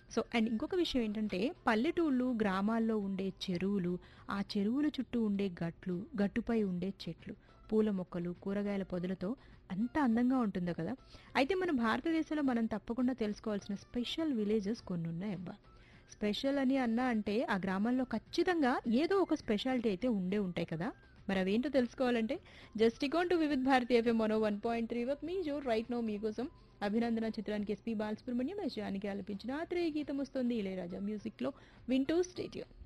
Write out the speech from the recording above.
so and ఇంకొక విషయం ఏంటంటే పల్లెటూళ్ళు గ్రామాల్లో ఉండే చెరువులు ఆ చెరువుల చుట్టూ ఉండే గట్లు గట్టుపై ఉండే చెట్లు పూల మొక్కలు కూరగాయల పొదలతో అంత అందంగా ఉంటుందో కదా అయితే మన భారతదేశంలో మనం తప్పకుండా తెలుసుకోవాల్సిన స్పెషల్ విలేజెస్ కొన్ని ఉన్నాయి అబ్బా స్పెషల్ అని అన్నా అంటే ఆ గ్రామాల్లో ఖచ్చితంగా ఏదో ఒక స్పెషాలిటీ అయితే ఉండే ఉంటాయి కదా మరి అవేంటో తెలుసుకోవాలంటే జస్ట్ ఇకాన్ టు వివిధ్ భారతి ఎఫ్ఎం మనో one point three with me Jo right now మీకోసం అభినందన చిత్రానికి ఎస్పీ బాలసుబ్రహ్మణ్యం యశానికి ఆలపించిన ఆత్రేయ గీతం వస్తుంది ఇళయరాజా మ్యూజిక్ లో వింటూ స్టేడియం